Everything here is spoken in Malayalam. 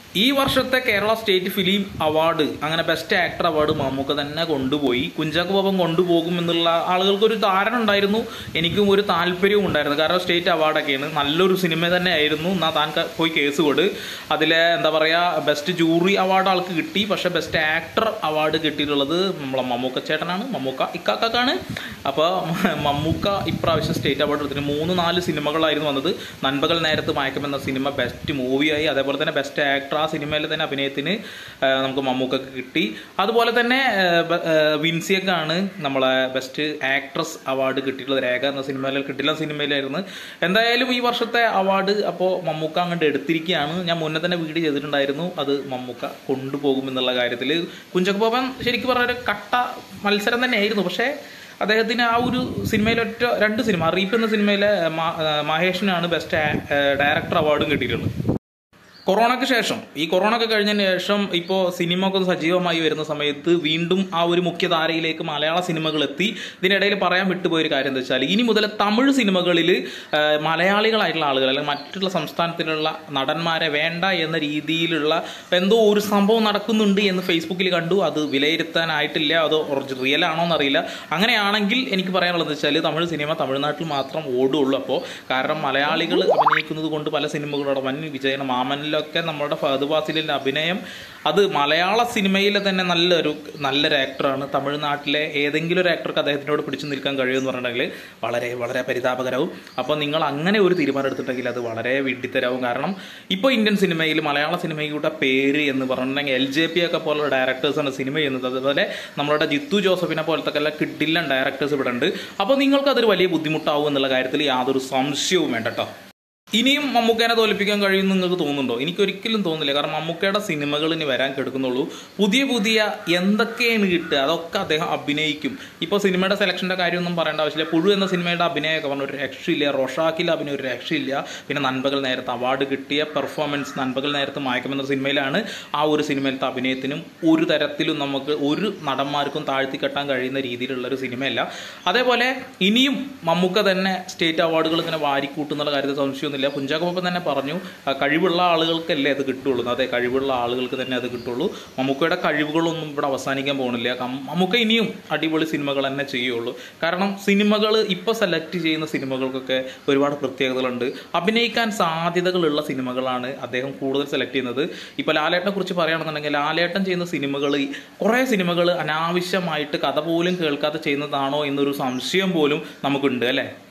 ഈ വർഷത്തെ കേരള സ്റ്റേറ്റ് ഫിലിം അവാർഡ് അങ്ങനെ ബെസ്റ്റ് ആക്ടർ അവാർഡ് മമ്മൂക്ക തന്നെ കൊണ്ടുപോയി കുഞ്ചാക്കോ ബോബൻ കൊണ്ടുപോകും എന്നുള്ള ആളുകൾക്ക് ഒരു ധാരണ ഉണ്ടായിരുന്നു എനിക്കും ഒരു താല്പര്യവും ഉണ്ടായിരുന്നു കാരണം സ്റ്റേറ്റ് അവാർഡൊക്കെയാണ് നല്ലൊരു സിനിമ തന്നെ ആയിരുന്നു എന്നാൽ താൻ ക- പോയി കേസ് കൊടു അതിലെ എന്താ പറയുക ബെസ്റ്റ് ജൂറി അവാർഡ് ആൾക്ക് കിട്ടി പക്ഷേ ബെസ്റ്റ് ആക്ടർ അവാർഡ് കിട്ടിയിട്ടുള്ളത് നമ്മളെ മമ്മൂക്ക ചേട്ടനാണ് മമ്മൂക്ക ഇക്കാക്കാണ് അപ്പോൾ മമ്മൂക്ക ഇപ്രാവശ്യം സ്റ്റേറ്റ് അവാർഡ് എടുത്തിട്ട് മൂന്ന് നാല് സിനിമകളായിരുന്നു വന്നത് നൻപകൽ നേരത്ത് മയക്കമെന്ന സിനിമ ബെസ്റ്റ് മൂവിയായി അതേപോലെ തന്നെ ബെസ്റ്റ് ആക്ടർ ആ സിനിമയിലെ തന്നെ അഭിനയത്തിന് ആ, നമുക്ക് മമ്മൂക്കൊക്കെ കിട്ടി അതുപോലെ തന്നെ ആ, ബ- ആ, വിൻസിയൊക്കെയാണ് നമ്മളെ ബെസ്റ്റ് ആക്ട്രസ് അവാർഡ് കിട്ടിയിട്ടുള്ളത് രേഖ എന്ന സിനിമയിൽ കിട്ടില്ല സിനിമയിലായിരുന്നു എന്തായാലും ഈ വർഷത്തെ അവാർഡ് അപ്പോൾ മമ്മൂക്ക അങ്ങോട്ട് എടുത്തിരിക്കുകയാണ് ഞാൻ മുന്നേ തന്നെ വീഡിയോ ചെയ്തിട്ടുണ്ടായിരുന്നു അത് മമ്മൂക്ക കൊണ്ടുപോകും എന്നുള്ള കാര്യത്തിൽ കുഞ്ചക്ക് ബോബൻ ശരിക്കും പറഞ്ഞ ഒരു കട്ട മത്സരം തന്നെയായിരുന്നു പക്ഷേ അദ്ദേഹത്തിന് ആ ഒരു സിനിമയിലെ ഒറ്റ രണ്ട് സിനിമ അറിയിപ്പ് എന്ന സിനിമയിലെ മാ- ആ, മഹേഷിനാണ് ബെസ്റ്റ് ഡയറക്ടർ അവാർഡും കിട്ടിയിട്ടുള്ളത് കൊറോണയ്ക്ക് ശേഷം ഈ കൊറോണ ഒക്കെ കഴിഞ്ഞതിന് ശേഷം ഇപ്പോൾ സിനിമ ഒക്കെ സജീവമായി വരുന്ന സമയത്ത് വീണ്ടും ആ ഒരു മുഖ്യധാരയിലേക്ക് മലയാള സിനിമകൾ എത്തി ഇതിനിടയിൽ പറയാൻ വിട്ടുപോയ ഒരു കാര്യം എന്താ വെച്ചാൽ ഇനി മുതൽ തമിഴ് സിനിമകളിൽ മലയാളികളായിട്ടുള്ള ആളുകൾ അല്ലെങ്കിൽ മറ്റുള്ള സംസ്ഥാനത്തിലുള്ള നടന്മാരെ വേണ്ട എന്ന രീതിയിലുള്ള എന്തോ ഒരു സംഭവം നടക്കുന്നുണ്ട് എന്ന് ഫേസ്ബുക്കിൽ കണ്ടു അത് വിലയിരുത്താനായിട്ടില്ല അത് റിയൽ ആണോ എന്നറിയില്ല അങ്ങനെയാണെങ്കിൽ എനിക്ക് പറയാനുള്ളത് വെച്ചാൽ തമിഴ് സിനിമ തമിഴ്നാട്ടിൽ മാത്രം ഓടുള്ളൂ അപ്പോൾ കാരണം മലയാളികൾ അഭിനയിക്കുന്നത് കൊണ്ട് പല സിനിമകളുടെ വൻ വിജയനം മാമനിലൊക്കെ നമ്മുടെ ഫഹദ് ഫാസിലിൻ്റെ അഭിനയം അത് മലയാള സിനിമയിലെ തന്നെ നല്ലൊരു നല്ലൊരു ആക്ടറാണ് തമിഴ്നാട്ടിലെ ഏതെങ്കിലും ഒരു ആക്ടർക്ക് അദ്ദേഹത്തിനോട് പിടിച്ചു നിൽക്കാൻ കഴിയുമെന്ന് പറഞ്ഞിട്ടുണ്ടെങ്കിൽ വളരെ വളരെ പരിതാപകരവും അപ്പോൾ നിങ്ങൾ അങ്ങനെ ഒരു തീരുമാനം എടുത്തിട്ടുണ്ടെങ്കിൽ അത് വളരെ വിഡ്ഢിത്തരാവും കാരണം ഇപ്പോൾ ഇന്ത്യൻ സിനിമയിൽ മലയാള സിനിമയുടെ പേര് എന്ന് പറഞ്ഞിട്ടുണ്ടെങ്കിൽ എൽ ജെ പി ഒക്കെ പോലുള്ള ഡയറക്ടേഴ്സാണ് സിനിമ ചെയ്യുന്നത് അതുപോലെ നമ്മളുടെ ജിത്തു ജോസഫിനെ പോലത്തെ എല്ലാ കിഡില്ലൻ ഡയറക്ടേഴ്സ് ഇവിടെ ഉണ്ട് അപ്പോൾ നിങ്ങൾക്ക് അതൊരു വലിയ ബുദ്ധിമുട്ടാവും എന്നുള്ള കാര്യത്തിൽ യാതൊരു സംശയവും വേണ്ട കേട്ടോ ഇനിയും മമ്മൂക്കേനെ തോൽപ്പിക്കാൻ കഴിയുമെന്ന് നിങ്ങൾക്ക് തോന്നുന്നുണ്ടോ എനിക്കൊരിക്കലും തോന്നുന്നില്ല കാരണം മമ്മൂക്കയുടെ സിനിമകൾ ഇനി വരാൻ കിടക്കുന്നുള്ളൂ പുതിയ പുതിയ എന്തൊക്കെയാണ് കിട്ടുക അതൊക്കെ അദ്ദേഹം അഭിനയിക്കും ഇപ്പോൾ സിനിമയുടെ സെലക്ഷൻ്റെ കാര്യമൊന്നും പറയേണ്ട ആവശ്യമില്ല പുഴു എന്ന സിനിമയുടെ അഭിനയമൊക്കെ പറഞ്ഞ ഒരു രക്ഷയില്ല റൊഷാക്കിൽ അഭിനയം ഒരു രക്ഷയില്ല പിന്നെ നൻപകൽ നേരത്ത് അവാർഡ് കിട്ടിയ പെർഫോമൻസ് നൻപകൽ നേരത്ത് മയക്കമെന്ന സിനിമയിലാണ് ആ ഒരു സിനിമയിലത്തെ അഭിനയത്തിനും ഒരു തരത്തിലും നമുക്ക് ഒരു നടന്മാർക്കും താഴ്ത്തി കെട്ടാൻ കഴിയുന്ന രീതിയിലുള്ള ഒരു സിനിമയല്ല അതേപോലെ ഇനിയും മമ്മൂക്ക തന്നെ സ്റ്റേറ്റ് അവാർഡുകൾ ഇങ്ങനെ വാരിക്കൂട്ടുന്നുള്ള കാര്യത്തിൽ സംശയമൊന്നുമില്ല കുഞ്ചാക്കോപ്പൻ തന്നെ പറഞ്ഞു ആ, കഴിവുള്ള ആളുകൾക്കല്ലേ അത് കിട്ടുള്ളൂ അതെ കഴിവുള്ള ആളുകൾക്ക് തന്നെ അത് കിട്ടുള്ളൂ മമ്മൂക്കയുടെ കഴിവുകളൊന്നും ഇവിടെ അവസാനിക്കാൻ പോകുന്നില്ല കം- മമ്മൂക്ക ഇനിയും അടിപൊളി സിനിമകൾ തന്നെ ചെയ്യുള്ളൂ കാരണം സിനിമകൾ ഇപ്പോൾ സെലക്ട് ചെയ്യുന്ന സിനിമകൾക്കൊക്കെ ഒരുപാട് പ്രത്യേകതകളുണ്ട് അഭിനയിക്കാൻ സാധ്യതകളുള്ള സിനിമകളാണ് അദ്ദേഹം കൂടുതൽ സെലക്ട് ചെയ്യുന്നത് ഇപ്പോൾ ലാലേട്ടനെ കുറിച്ച് പറയുകയാണെന്നുണ്ടെങ്കിൽ ലാലേട്ടൻ ചെയ്യുന്ന സിനിമകൾ കുറേ സിനിമകൾ അനാവശ്യമായിട്ട് കഥ പോലും കേൾക്കാതെ ചെയ്യുന്നതാണോ എന്നൊരു സംശയം പോലും നമുക്കുണ്ട് അല്ലേ